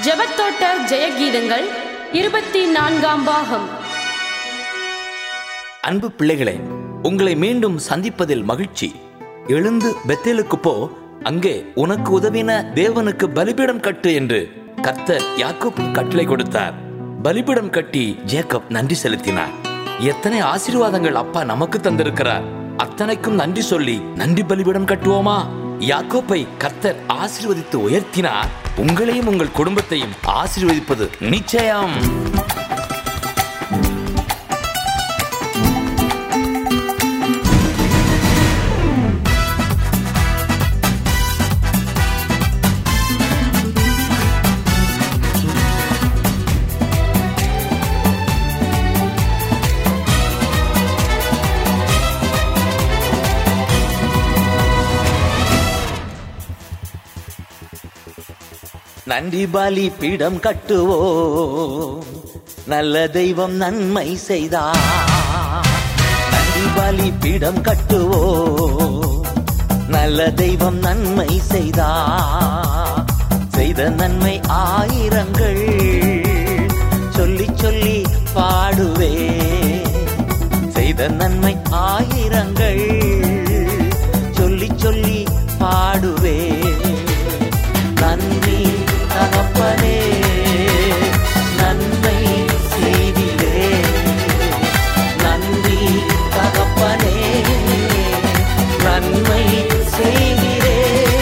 ஜெபத்தோட்ட ஜெயகீதங்கள் இருபத்தி நான்காம் பாகம் அன்பு பிள்ளைகளே உங்களை மீண்டும் சந்திப்பதில் மகிழ்ச்சி எழுந்து பெத்தேலுக்கு போ அங்கே உனக்கு உதவின தேவனுக்கு பலிபீடம் கட்டு என்று கர்த்தர் யாக்கோபு கட்டளை கொடுத்தார் பலிபீடம் கட்டி ஜேக்கப் நன்றி செலுத்தினார் எத்தனை ஆசீர்வாதங்கள் அப்பா நமக்கு தந்திருக்கிறார் அத்தனைக்கும் நன்றி சொல்லி நன்றி பலிபீடம் கட்டுவோமா யாக்கோப்பை கர்த்தர் ஆசீர்வதித்து உயர்த்தினார் உங்களையும் உங்கள் குடும்பத்தையும் ஆசீர்வதிப்பது நிச்சயம் நன்றி பலி பீடம் கட்டுவோம் நல்ல தெய்வம் நன்மை செய்தார் நன்றி பலி பீடம் கட்டுவோம் நல்ல தெய்வம் நன்மை செய்தார் செய்த நன்மை ஆயிரங்கள் சொல்லி சொல்லி பாடுவே செய்த நன்மை ஆயிரங்கள் சொல்லி சொல்லி பாடுவே நன்றி தகப்பனே நன்மை செய்திலே நன்றி தகப்பனே நன்மை செய்திலே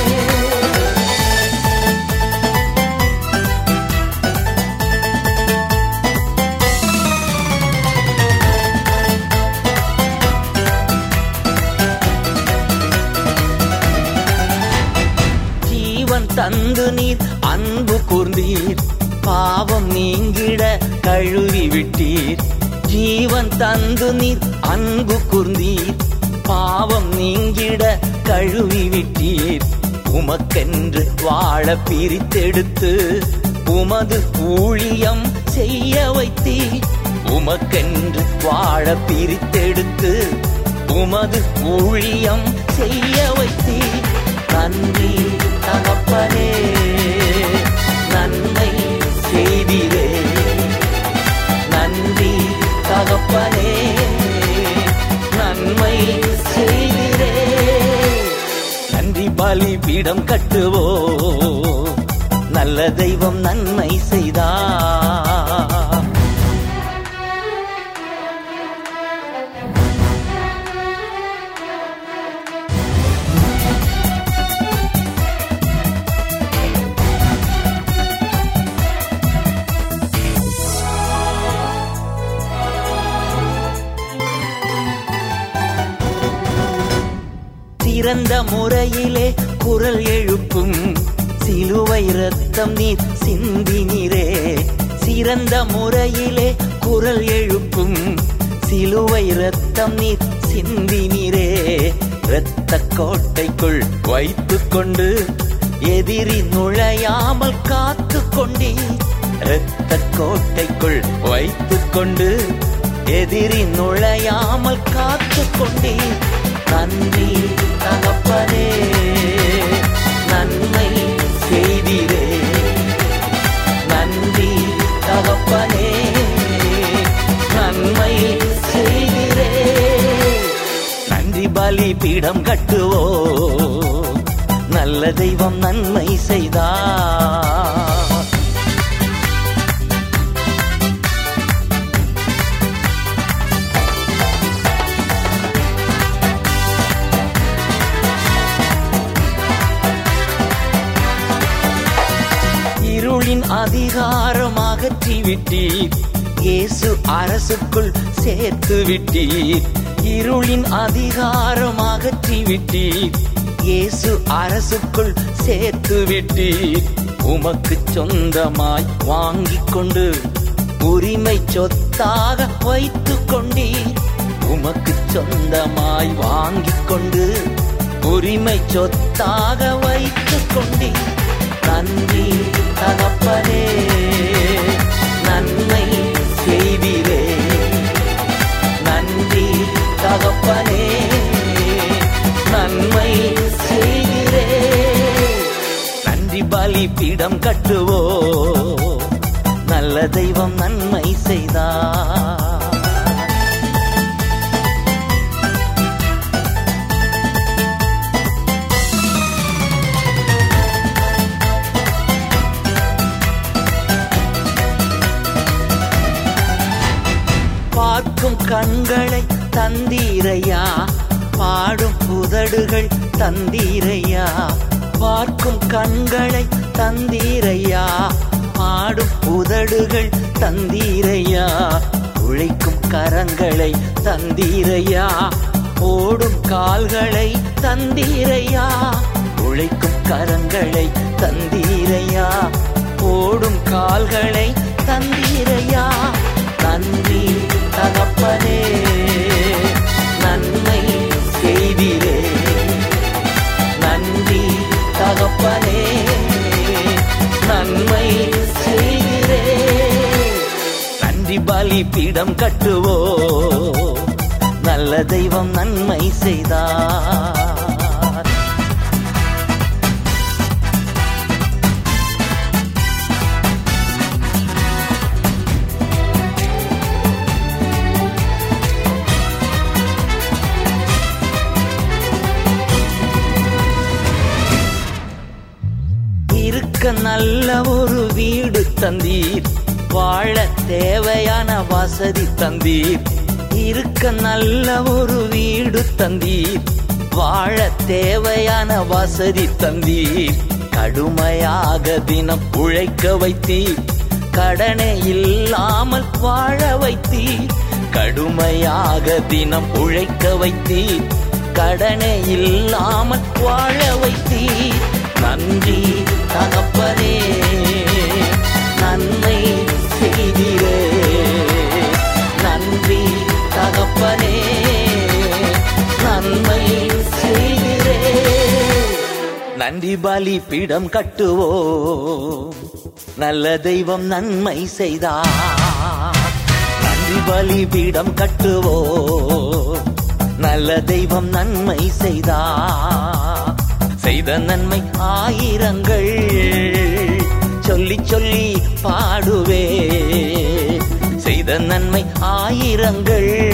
ஜீவன் தந்து நீர் அன்பு கூர்ந்தீர் பாவம் நீங்கிட கழுவி விட்டீர் ஜீவன் தந்து நீர் அன்பு கூர்ந்தீர் பாவம் நீங்கிட கழுவி விட்டீர் உமக்கென்று வாழ பிரித்தெடுத்து உமது ஊழியம் செய்ய வைத்தீர் உமக்கென்று வாழ பிரித்தெடுத்து உமது ஊழியம் செய்ய வைத்தீர் நன்றி தகப்பனே நன்மை செய்திரே நன்றி தகப்பனே நன்மை செய்திரே நன்றி பலி பீடம் கட்டுவோ நல்ல தெய்வம் நன்மை செய்தார் சிறந்த முறையிலே குரல் எழுப்பும் சிலுவை ரத்தம் நீர் சிந்தினிரே சிறந்த முறையிலே குரல் எழுப்பும் சிலுவை ரத்தம் நீர் சிந்தினிரே இரத்த கோட்டைக்குள் வைத்துக் கொண்டு எதிரி நுழையாமல் காத்து கொண்டீர் இரத்த கோட்டைக்குள் வைத்துக் கொண்டு எதிரி நுழையாமல் காத்து கொண்டீர் நன்றி தகப்பனே நன்மை செய்திரே நன்றி தகப்பனே நன்மை செய்திரே நன்றி பலி பீடம் கட்டுவோ நல்ல தெய்வம் நன்மை செய்தார் இருளின் அதிகாரம் அகற்றி விட்டீர் இயேசு அரசுக்குள் சேர்த்து விட்டீர் இருளின் அதிகாரம் அகற்றி விட்டீர் இயேசு அரசுக்குள் சேர்த்து விட்டீர் உமக்கு சொந்தமாய் வாங்கிக் கொண்டு உரிமை சொத்தாக வைத்துக் கொண்டீர் உமக்கு சொந்தமாய் வாங்கிக் கொண்டு உரிமை சொத்தாக வைத்துக் கொண்டீர் நன்றி தகப்பனே நன்மை செய்திரே நன்றி தகப்பனே நன்மை செய்திரே பலி பீடம் கட்டுவோ நல்ல தெய்வம் நன்மை செய்தார் பார்க்கும் கண்களை தந்தீரையா பாடும் உதடுகள் தந்தீரையா பார்க்கும் கண்களை தந்தீரையா பாடும் உதடுகள் தந்தீரையா உழைக்கும் கரங்களை தந்தீரையா ஓடும் கால்களை தந்தீரையா உழைக்கும் கரங்களை தந்தீரையா ஓடும் கால்களை தந்தீரையா நன்றி தகப்பனே நன்மை செய்திரே நன்றி தகப்பனே நன்மை செய்திரே நன்றி பலி பீடம் கட்டுவோ நல்ல தெய்வம் நன்மை செய்தார் இருக்க நல்ல ஒரு வீடு தந்தீர் வாழ தேவையான வசதி தந்தீர் இருக்க நல்ல ஒரு வீடு தந்தீர் வாழ தேவையான வசதி தந்தீர் கடுமையாக தினம் உழைக்க வைத்தீர் கடனே இல்லாமல் வாழ வைத்தீர் கடுமையாக தினம் உழைக்க வைத்தீர் கடனே இல்லாமல் வாழ வைத்தீர் நன்றி தகப்பனே நன்மை செய்திரே நன்றி தகப்பனே நன்மை செய்திரே நன்றி பலி பீடம் கட்டுவோ நல்ல தெய்வம் நன்மை செய்தார் நன்றி பலி பீடம் கட்டுவோ நல்ல தெய்வம் நன்மை செய்தார் செய்த நன்மை ஆயிரங்கள் சொல்லி சொல்லி பாடுவே செய்த நன்மை ஆயிரங்கள்